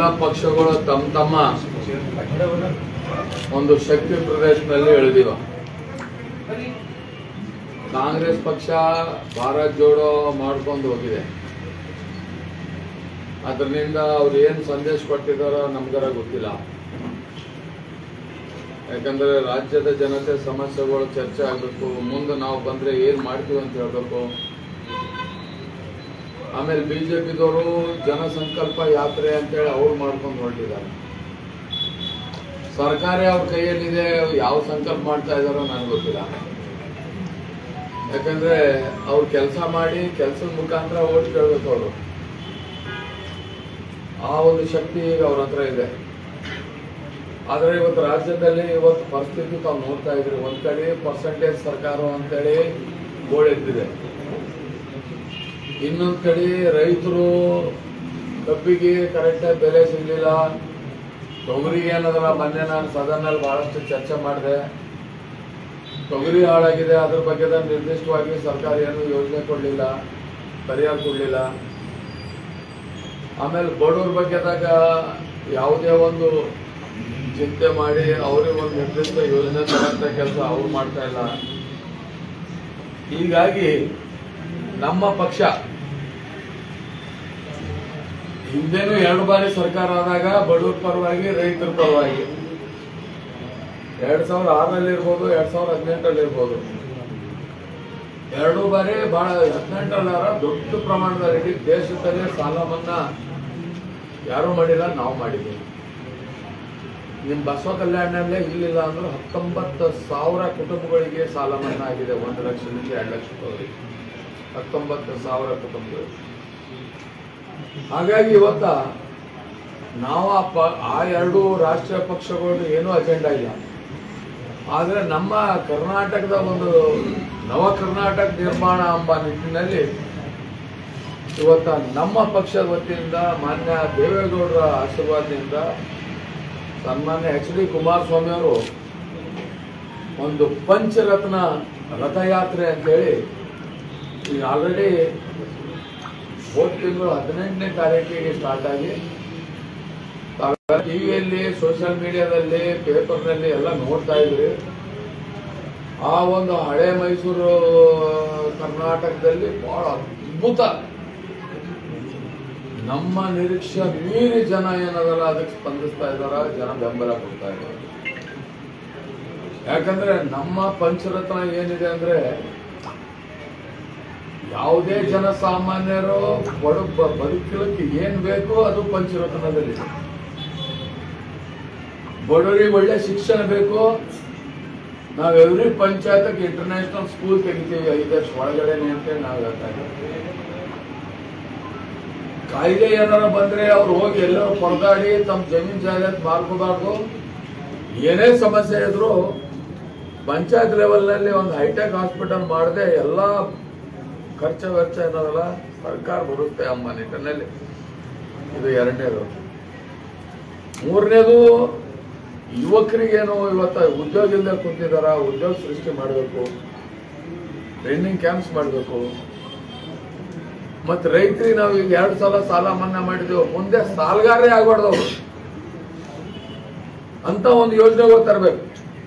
ಪಕ್ಷಗಳು ತಮ್ಮ ತಮ್ಮ ಒಂದು ಶಕ್ತಿ ಪ್ರದರ್ಶನದಲ್ಲಿ ಎಳೆದಿವ ಕಾಂಗ್ರೆಸ್ ಪಕ್ಷ ಭಾರತ್ ಜೋಡೋ ಮಾಡ್ಕೊಂಡು ಹೋಗಿದೆ ಅದರಿಂದ ಅವ್ರು ಏನು ಸಂದೇಶ ಕೊಟ್ಟಿದಾರೋ ನಮ್ಗರ ಗೊತ್ತಿಲ್ಲ ಯಾಕಂದ್ರೆ ರಾಜ್ಯದ ಜನತೆ ಸಮಸ್ಯೆಗಳು ಚರ್ಚೆ ಆಗಬೇಕು ಮುಂದೆ ನಾವು ಬಂದ್ರೆ ಏನ್ ಮಾಡ್ತೀವಿ ಅಂತ ಹೇಳ್ಬೇಕು ಆಮೇಲೆ ಬಿಜೆಪಿದವರು ಜನಸಂಕಲ್ಪ ಯಾತ್ರೆ ಅಂತೇಳಿ ಅವ್ರು ಮಾಡ್ಕೊಂಡು ಹೊರಟಿದ್ದಾರೆ ಸರ್ಕಾರ ಅವ್ರ ಕೈಯಲ್ಲಿದೆ ಯಾವ ಸಂಕಲ್ಪ ಮಾಡ್ತಾ ಇದಾರೋ ನನಗೆ ಗೊತ್ತಿಲ್ಲ ಯಾಕಂದ್ರೆ ಅವ್ರು ಕೆಲಸ ಮಾಡಿ ಕೆಲಸದ ಮುಖಾಂತರ ಓಟ್ ಕೇಳ್ಬೇಕು ಅವರು ಆ ಒಂದು ಶಕ್ತಿ ಈಗ ಅವ್ರ ಹತ್ರ ಇದೆ ಆದ್ರೆ ಇವತ್ತು ರಾಜ್ಯದಲ್ಲಿ ಇವತ್ತು ಪರಿಸ್ಥಿತಿ ತಾವು ನೋಡ್ತಾ ಇದ್ರಿ ಒಂದ್ ಕಡೆ ಪರ್ಸೆಂಟೇಜ್ ಸರ್ಕಾರ ಅಂತೇಳಿ ಗೋಳೆದ್ದಿದೆ ಇನ್ನೊಂದ್ ಕಡೆ ರೈತರು ಕಬ್ಬಿಗೆ ಕರೆಕ್ಟಾಗಿ ಬೆಲೆ ಸಿಗ್ಲಿಲ್ಲ ತೊಗರಿಗೆ ಏನದಲ್ಲ ಮೊನ್ನೆ ನಾನು ಸದನಲ್ಲಿ ಬಹಳಷ್ಟು ಚರ್ಚೆ ಮಾಡಿದೆ ತೊಗರಿ ಹಾಳಾಗಿದೆ ಅದ್ರ ಬಗ್ಗೆ ನಿರ್ದಿಷ್ಟವಾಗಿ ಸರ್ಕಾರ ಏನು ಯೋಜನೆ ಕೊಡಲಿಲ್ಲ ಪರಿಹಾರ ಕೊಡಲಿಲ್ಲ ಆಮೇಲೆ ಬಡವ್ರ ಬಗ್ಗೆದಾಗ ಯಾವುದೇ ಒಂದು ಚಿಂತೆ ಮಾಡಿ ಅವ್ರಿಗೆ ಒಂದು ನಿರ್ದಿಷ್ಟ ಯೋಜನೆ ತರಂತ ಕೆಲಸ ಅವ್ರು ಮಾಡ್ತಾ ಇಲ್ಲ ಹೀಗಾಗಿ ನಮ್ಮ ಪಕ್ಷ ಹಿಂದೆನೂ ಎರಡು ಬಾರಿ ಸರ್ಕಾರ ಆದಾಗ ಬಡವ್ರ ಪರವಾಗಿ ರೈತರ ಪರವಾಗಿ ಎರಡ್ ಸಾವಿರದ ಆರರಲ್ಲಿ ಇರ್ಬೋದು ಎರಡ್ ಸಾವಿರದ ಹದಿನೆಂಟರಲ್ಲಿ ಇರ್ಬೋದು ಎರಡು ಬಾರಿ ಬಹಳ ಹದಿನೆಂಟರಲ್ಲಾರ ದೊಡ್ಡ ಪ್ರಮಾಣದಲ್ಲಿ ಇಡೀ ದೇಶದಲ್ಲೇ ಸಾಲ ಮನ್ನಾ ಯಾರು ಮಾಡಿಲ್ಲ ನಾವು ಮಾಡಿದ್ದೀವಿ ನಿಮ್ ಬಸವ ಕಲ್ಯಾಣಲ್ಲೇ ಇಲ್ಲಿಲ್ಲ ಅಂದ್ರೆ ಹತ್ತೊಂಬತ್ತು ಸಾವಿರ ಕುಟುಂಬಗಳಿಗೆ ಸಾಲ ಮನ್ನಾ ಆಗಿದೆ ಒಂದು ಲಕ್ಷದಿಂದ ಎರಡು ಲಕ್ಷದವರೆಗೆ ಹತ್ತೊಂಬತ್ತು ಸಾವಿರ ಕುಟುಂಬಗಳು ಹಾಗಾಗಿ ಇವತ್ತ ನಾವು ಆ ಪ ಆ ಎರಡು ರಾಷ್ಟ್ರೀಯ ಪಕ್ಷಗಳು ಏನೂ ಅಜೆಂಡಾ ಇಲ್ಲ ಆದ್ರೆ ನಮ್ಮ ಕರ್ನಾಟಕದ ಒಂದು ನವ ಕರ್ನಾಟಕ ನಿರ್ಮಾಣ ಎಂಬ ನಿಟ್ಟಿನಲ್ಲಿ ಇವತ್ತ ನಮ್ಮ ಪಕ್ಷದ ವತಿಯಿಂದ ಮಾನ್ಯ ದೇವೇಗೌಡರ ಆಶೀರ್ವಾದದಿಂದ ಸನ್ಮಾನ್ಯ ಎಚ್ ಡಿ ಕುಮಾರಸ್ವಾಮಿ ಅವರು ಒಂದು ಪಂಚರತ್ನ ರಥಯಾತ್ರೆ ಅಂತೇಳಿ ಈಗ ಆಲ್ರೆಡಿ ಹೋದ ತಿಂಗಳು ಹದಿನೆಂಟನೇ ತಾರೀಕಿಗೆ ಸ್ಟಾರ್ಟ್ ಆಗಿ ಟಿವಿಯಲ್ಲಿ ಸೋಷಿಯಲ್ ಮೀಡಿಯಾದಲ್ಲಿ ಪೇಪರ್ನಲ್ಲಿ ಎಲ್ಲ ನೋಡ್ತಾ ಇದ್ರಿ ಆ ಒಂದು ಹಳೆ ಮೈಸೂರು ಕರ್ನಾಟಕದಲ್ಲಿ ಬಹಳ ಅದ್ಭುತ ನಮ್ಮ ನಿರೀಕ್ಷೆ ಮೀರಿ ಜನ ಏನದಲ್ಲ ಅದಕ್ಕೆ ಸ್ಪಂದಿಸ್ತಾ ಇದಾರ ಜನ ಬೆಂಬಲ ಕೊಡ್ತಾ ಇದ್ದಾರೆ ಯಾಕಂದ್ರೆ ನಮ್ಮ ಪಂಚರತ್ನ ಏನಿದೆ ಅಂದ್ರೆ ಯಾವುದೇ ಜನಸಾಮಾನ್ಯರು ಬಡ ಬ- ಬದುಕಲಿಕ್ಕೆ ಏನ್ ಬೇಕೋ ಅದು ಪಂಚರತ್ನದಲ್ಲಿ ಬಡವರಿಗೆ ಒಳ್ಳೆ ಶಿಕ್ಷಣ ಬೇಕು ನಾವು ಎವ್ರಿ ಪಂಚಾಯತ್ಗೆ ಇಂಟರ್ನ್ಯಾಷನಲ್ ಸ್ಕೂಲ್ ತೆಗಿತೀವಿ ಐದು ವರ್ಷ ಒಳಗಡೆನೆ ಅಂತೇಳಿ ನಾವು ಹೇಳ್ತಾ ಇದ್ದೀವಿ ಕಾಯ್ದೆ ಏನಾರ ಬಂದ್ರೆ ಅವ್ರು ಹೋಗಿ ಎಲ್ಲರೂ ಪರದಾಡಿ ತಮ್ಮ ಜಮೀನ್ ಜಾಗ ಮಾರ್ಕೋಬಾರ್ದು ಏನೇ ಸಮಸ್ಯೆ ಇದ್ರು ಪಂಚಾಯತ್ ಲೆವೆಲ್ನಲ್ಲಿ ಒಂದು ಹೈಟೆಕ್ ಹಾಸ್ಪಿಟಲ್ ಮಾಡದೆ ಎಲ್ಲ ಖರ್ಚ ವೆಚ್ಚ ಏನದಲ್ಲ ಸರ್ಕಾರ ಬರುತ್ತೆ ಎಂಬ ನಿಟ್ಟಿನಲ್ಲಿ ಇದು ಎರಡನೇದು ಮೂರನೇದು ಯುವಕರಿಗೇನು ಇವತ್ತ ಉದ್ಯೋಗ ಇಲ್ಲದೆ ಕೂತಿದಾರ ಉದ್ಯೋಗ ಸೃಷ್ಟಿ ಮಾಡಬೇಕು ಟ್ರೈನಿಂಗ್ ಕ್ಯಾಂಪ್ಸ್ ಮಾಡಬೇಕು ಮತ್ತೆ ರೈತರಿಗೆ ನಾವು ಈಗ ಎರಡು ಸಲ ಸಾಲ ಮನ್ನಾ ಮಾಡಿದೆವು ಮುಂದೆ ಸಾಲಗಾರರೇ ಆಗ್ಬಾರ್ದು ಅವ್ರು ಅಂತ ಒಂದು ಯೋಜನೆಗಳು ತರಬೇಕು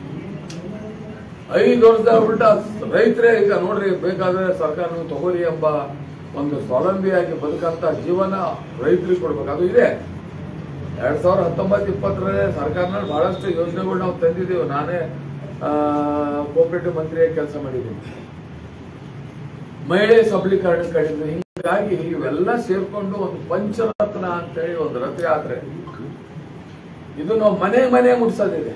ಐದು ವರ್ಷದ ಉಲ್ಟಾ ರೈತರೇ ಈಗ ನೋಡ್ರಿ ಬೇಕಾದ್ರೆ ಸರ್ಕಾರ ನೀವು ತಗೋರಿ ಎಂಬ ಒಂದು ಸ್ವಾವಲಂಬಿಯಾಗಿ ಬದುಕಂತ ಜೀವನ ರೈತರಿಗೆ ಕೊಡ್ಬೇಕು ಅದು ಇದೆ ಎರಡ್ ಸಾವಿರದ ಹತ್ತೊಂಬತ್ತು ಇಪ್ಪತ್ತರಲ್ಲಿ ಸರ್ಕಾರನಲ್ಲಿ ಬಹಳಷ್ಟು ಯೋಜನೆಗಳು ನಾವು ತಂದಿದ್ದೀವಿ ನಾನೇ ಕೋಪರೇಟಿವ್ ಮಂತ್ರಿಯಾಗಿ ಕೆಲಸ ಮಾಡಿದ್ದೀನಿ ಮಹಿಳೆ ಸಬಲೀಕರಣ ಕಡಿಮೆ ಹಿಂಗಾಗಿ ಇವೆಲ್ಲ ಸೇರ್ಕೊಂಡು ಒಂದು ಪಂಚರತ್ನ ಅಂತೇಳಿ ಒಂದು ರಥಯಾತ್ರೆ ಇದು ನಾವು ಮನೆ ಮನೆ ಮುಟ್ಸೋದಿದೆ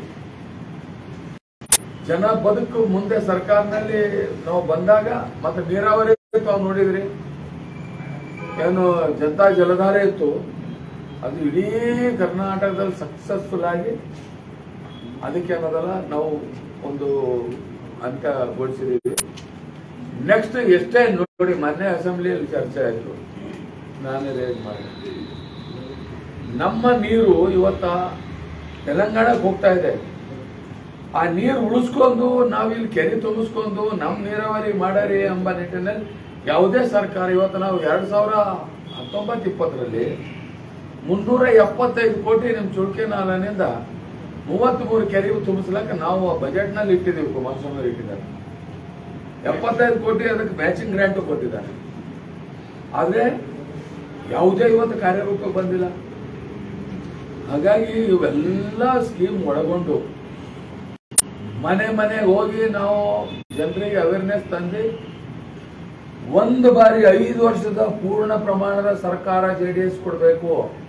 ಜನ ಬದುಕು ಮುಂದೆ ಸರ್ಕಾರನಲ್ಲಿ ನಾವು ಬಂದಾಗ ಮತ್ತೆ ನೀರಾವರಿ ತಾವು ನೋಡಿದ್ರಿ ಏನು ಜನತಾ ಜಲಧಾರೆ ಇತ್ತು ಅದು ಇಡೀ ಕರ್ನಾಟಕದಲ್ಲಿ ಸಕ್ಸಸ್ಫುಲ್ ಆಗಿ ಅದಕ್ಕೆ ಅನ್ನೋದಲ್ಲ ನಾವು ಒಂದು ಅಂತ್ಯಗೊಳಿಸಿದೀವಿ ನೆಕ್ಸ್ಟ್ ಎಷ್ಟೇ ನೋಡಿ ಮೊನ್ನೆ ಅಸೆಂಬ್ಲಿಯಲ್ಲಿ ಚರ್ಚೆ ಆಯಿತು ನಾನೇ ರೇಸ್ ಮಾಡಿ ನಮ್ಮ ನೀರು ಇವತ್ತ ತೆಲಂಗಾಣಕ್ಕೆ ಹೋಗ್ತಾ ಇದೆ ಆ ನೀರು ಉಳಿಸ್ಕೊಂಡು ನಾವಿಲ್ಲಿ ಕೆರೆ ತುಂಬಿಸ್ಕೊಂಡು ನಮ್ಮ ನೀರಾವರಿ ಮಾಡರಿ ಎಂಬ ನಿಟ್ಟಿನಲ್ಲಿ ಯಾವುದೇ ಸರ್ಕಾರ ಇವತ್ತು ನಾವು ಎರಡ್ ಸಾವಿರ ಹತ್ತೊಂಬತ್ತು ಇಪ್ಪತ್ತರಲ್ಲಿ ಮುನ್ನೂರ ಎಪ್ಪತ್ತೈದು ಕೋಟಿ ನಿಮ್ಮ ಚುಳ್ಕೆ ನಾಲನಿಂದ ಮೂವತ್ತ್ಮೂರು ಕೆರೆಯು ತುಂಬಿಸ್ಲಕ್ಕ ನಾವು ಬಜೆಟ್ನಲ್ಲಿ ಇಟ್ಟಿದ್ದೀವಿ ಕುಮಾರಸ್ವಾಮಿ ಅವರು ಇಟ್ಟಿದ್ದಾರೆ ಎಪ್ಪತ್ತೈದು ಕೋಟಿ ಅದಕ್ಕೆ ಮ್ಯಾಚಿಂಗ್ ಗ್ರ್ಯಾಂಟು ಕೊಟ್ಟಿದ್ದಾರೆ ಆದರೆ ಯಾವುದೇ ಇವತ್ತು ಕಾರ್ಯರೂಪಕ್ಕೆ ಬಂದಿಲ್ಲ ಹಾಗಾಗಿ ಇವೆಲ್ಲ ಸ್ಕೀಮ್ ಒಳಗೊಂಡು ಮನೆ ಮನೆಗೆ ಹೋಗಿ ನಾವು ಜನರಿಗೆ ಅವೇರ್ನೆಸ್ ತಂದು ಒಂದು ಬಾರಿ ಐದು ವರ್ಷದ ಪೂರ್ಣ ಪ್ರಮಾಣದ ಸರ್ಕಾರ ಜೆ ಡಿ ಎಸ್ ಕೊಡಬೇಕು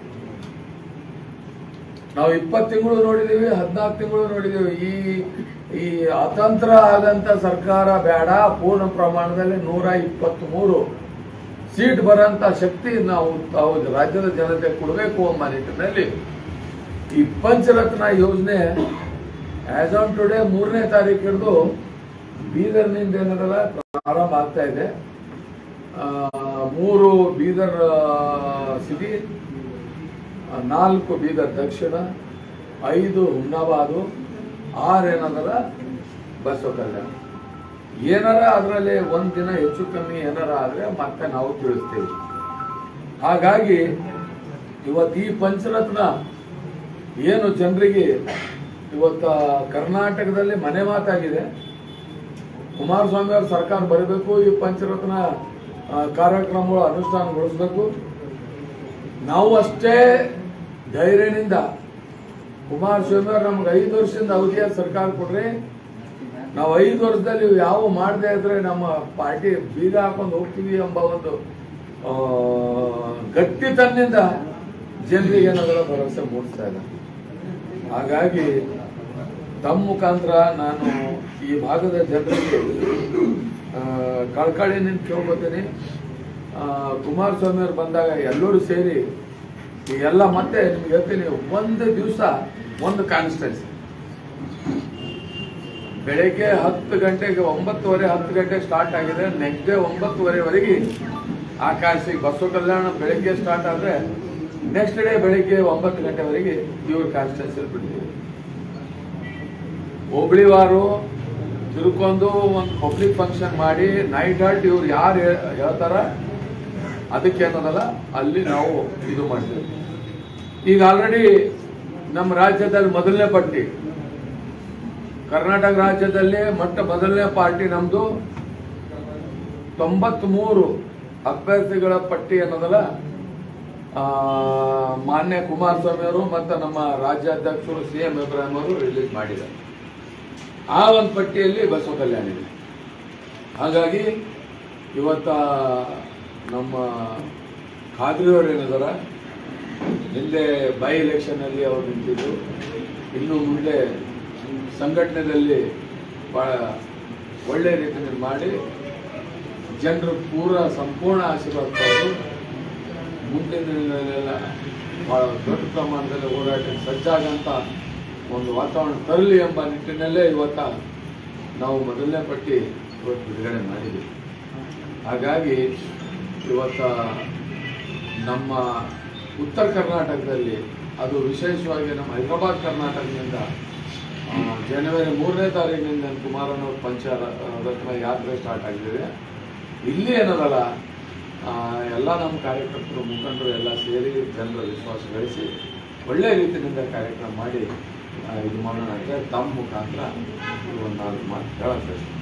ನಾವು ಇಪ್ಪತ್ತು ತಿಂಗಳು ನೋಡಿದೀವಿ ಹದಿನಾಲ್ಕು ತಿಂಗಳು ನೋಡಿದೀವಿ ಈ ಈ ಅತಂತ್ರ ಆದಂತ ಸರ್ಕಾರ ಬೇಡ ಪೂರ್ಣ ಪ್ರಮಾಣದಲ್ಲಿ ನೂರ ಇಪ್ಪತ್ತ್ ಮೂರು ಸೀಟ್ ಬರೋಂಥ ಶಕ್ತಿ ನಾವು ತಾವು ರಾಜ್ಯದ ಜನತೆ ಕೊಡಬೇಕು ಎಂಬ ನಿಟ್ಟಿನಲ್ಲಿ ಈ ಪಂಚರತ್ನ ಯೋಜನೆ ಆಸ್ ಆನ್ ಟುಡೇ ಮೂರನೇ ತಾರೀಕು ಹಿಡಿದು ಬೀದರ್ನಿಂದ ಏನದಲ್ಲ ಪ್ರಾರಂಭ ಆಗ್ತಾ ಇದೆ ಆ, ಮೂರು ಬೀದರ್ ಸಿಟಿ ನಾಲ್ಕು ಬೀದರ್ ದಕ್ಷಿಣ ಐದು ಹುಮ್ನಾಬಾದು ಆರು ಏನದಲ್ಲ ಬಸವ ಕಲ್ಯಾಣ ಏನಾರ ಅದರಲ್ಲಿ ಒಂದ್ ದಿನ ಹೆಚ್ಚು ಕಮ್ಮಿ ಏನಾರ ಆದ್ರೆ ಮತ್ತೆ ನಾವು ತಿಳಿಸ್ತೀವಿ ಹಾಗಾಗಿ ಇವತ್ತು ಈ ಪಂಚರತ್ನ ಏನು ಜನರಿಗೆ ಇವತ್ತ ಕರ್ನಾಟಕದಲ್ಲಿ ಮನೆ ಮಾತಾಗಿದೆ ಕುಮಾರಸ್ವಾಮಿ ಅವ್ರ ಸರ್ಕಾರ ಬರಬೇಕು ಈ ಪಂಚರತ್ನ ಆ, ಕಾರ್ಯಕ್ರಮಗಳು ಅನುಷ್ಠಾನಗೊಳಿಸಬೇಕು ನಾವು ಅಷ್ಟೇ ಧೈರ್ಯದಿಂದ ಕುಮಾರಸ್ವಾಮಿ ಅವ್ರು ನಮ್ಗೆ ಐದು ವರ್ಷದಿಂದ ಅವಧಿಯ ಸರ್ಕಾರ ಕೊಡ್ರಿ ನಾವು ಐದು ವರ್ಷದಲ್ಲಿ ಇವು ಯಾವ ಮಾಡದೇ ಇದ್ರೆ ನಮ್ಮ ಪಾರ್ಟಿ ಬೀಗ ಹಾಕೊಂಡು ಹೋಗ್ತೀವಿ ಎಂಬ ಒಂದು ಆ, ಗಟ್ಟಿತನದಿಂದ ಜನರಿಗೆ ಏನಾದರೂ ಭರವಸೆ ಮೂಡಿಸ್ತಾ ಇದ್ದಾರೆ ಹಾಗಾಗಿ ತಮ್ಮ ಮುಖಾಂತರ ನಾನು ಈ ಭಾಗದ ಜನರಿಗೆ ಆ, ಕಳ್ಕಳಿನಿಂದ ಕೇಳ್ಕೊತೀನಿ ಆ, ಕುಮಾರಸ್ವಾಮಿ ಅವ್ರು ಬಂದಾಗ ಎಲ್ಲರೂ ಸೇರಿ ಈ ಎಲ್ಲ ಮತ್ತೆ ನಿಮ್ಗೆ ಹೇಳ್ತೀನಿ ಒಂದು ದಿವಸ ಒಂದು ಕಾನ್ಸ್ಟೆನ್ಸಿ ಬೆಳಗ್ಗೆ ಹತ್ತು ಗಂಟೆಗೆ ಒಂಬತ್ತುವರೆ ಹತ್ತು ಗಂಟೆ ಸ್ಟಾರ್ಟ್ ಆಗಿದೆ ನೆಕ್ಸ್ಟ್ ಡೇ ಒಂಬತ್ತುವರೆವರೆಗೆ ಆಕಾಶಿಗೆ ಬಸವ ಕಲ್ಯಾಣ ಬೆಳಗ್ಗೆ ಸ್ಟಾರ್ಟ್ ಆದರೆ ನೆಕ್ಸ್ಟ್ ಡೇ ಬೆಳಗ್ಗೆ ಒಂಬತ್ತು ಗಂಟೆವರೆಗೆ ಇವ್ರ ಕಾನ್ಸ್ಟೆನ್ಸಿ ಬಿಡ್ತೀವಿ ಹೋಬಳಿವಾರು ತಿಳ್ಕೊಂಡು ಒಂದು ಪಬ್ಲಿಕ್ ಫಂಕ್ಷನ್ ಮಾಡಿ ನೈಟ್ ಹಾಲ್ಟ್ ಇವ್ರು ಯಾರು ಹೇಳ್ತಾರ ಅದಕ್ಕೆ ಏನದಲ್ಲ ಅಲ್ಲಿ ನಾವು ಇದು ಮಾಡ್ತೀವಿ ಈಗ ಆಲ್ರೆಡಿ ನಮ್ಮ ರಾಜ್ಯದಲ್ಲಿ ಮೊದಲನೇ ಪಟ್ಟಿ ಕರ್ನಾಟಕ ರಾಜ್ಯದಲ್ಲಿ ಮೊಟ್ಟ ಮೊದಲನೇ ಪಾರ್ಟಿ ನಮ್ದು ತೊಂಬತ್ಮೂರು ಅಭ್ಯರ್ಥಿಗಳ ಪಟ್ಟಿ ಅನ್ನೋದಲ್ಲ ಆ, ಮಾನ್ಯ ಕುಮಾರಸ್ವಾಮಿ ಅವರು ಮತ್ತು ನಮ್ಮ ರಾಜ್ಯಾಧ್ಯಕ್ಷರು ಸಿ ಎಂ ಇಬ್ರಾಹಿಂ ಅವರು ರಿಲೀಸ್ ಮಾಡಿದ್ದಾರೆ ಆ ಒಂದು ಪಟ್ಟಿಯಲ್ಲಿ ಬಸವ ಕಲ್ಯಾಣ ಇದೆ ಹಾಗಾಗಿ ಇವತ್ತ ನಮ್ಮ ಖಾದ್ರಿಯವರು ಏನಿದಾರ ಹಿಂದೆ ಬೈ ಎಲೆಕ್ಷನ್ನಲ್ಲಿ ಅವರು ನಿಂತಿದ್ದು ಇನ್ನು ಮುಂದೆ ಸಂಘಟನೆಯಲ್ಲಿ ಭಾಳ ಒಳ್ಳೆ ರೀತಿಯಲ್ಲಿ ಮಾಡಿ ಜನರು ಪೂರ ಸಂಪೂರ್ಣ ಆಶೀರ್ವಾದ ಪಡೆದು ಮುಂದಿನ ದಿನಗಳಲ್ಲೆಲ್ಲ ಭಾಳ ದೊಡ್ಡ ಪ್ರಮಾಣದಲ್ಲಿ ಹೋರಾಟಕ್ಕೆ ಸಜ್ಜಾಗಂತ ಒಂದು ವಾತಾವರಣ ತರಲಿ ಎಂಬ ನಿಟ್ಟಿನಲ್ಲೇ ಇವತ್ತ ನಾವು ಮೊದಲನೇ ಪಟ್ಟಿ ಇವತ್ತು ಬಿಡುಗಡೆ ಮಾಡಿದ್ದೀವಿ ಹಾಗಾಗಿ ಇವತ್ತ ನಮ್ಮ ಉತ್ತರ ಕರ್ನಾಟಕದಲ್ಲಿ ಅದು ವಿಶೇಷವಾಗಿ ನಮ್ಮ ಹೈದರಾಬಾದ್ ಕರ್ನಾಟಕದಿಂದ ಆ, ಜನವರಿ ಮೂರನೇ ತಾರೀಕಿನಿಂದ ಕುಮಾರನವ್ರ ಪಂಚ ರತ್ನ ಯಾತ್ರೆ ಸ್ಟಾರ್ಟ್ ಆಗಿದೆ ಇಲ್ಲಿ ಏನದಲ್ಲ ಆ, ಎಲ್ಲ ನಮ್ಮ ಕಾರ್ಯಕರ್ತರು ಮುಖಂಡರು ಎಲ್ಲ ಸೇರಿ ಜನರ ವಿಶ್ವಾಸ ಗಳಿಸಿ ಒಳ್ಳೆ ರೀತಿಯಿಂದ ಕಾರ್ಯಕ್ರಮ ಮಾಡಿ ಆ, ಇದು ಮಾಡೋಣ ಅಂತ ತಮ್ಮ ಮುಖಾಂತರ ಈ ಒಂದು ನಾಲ್ಕು ಮಾತು ಹೇಳಕ್ಕೆ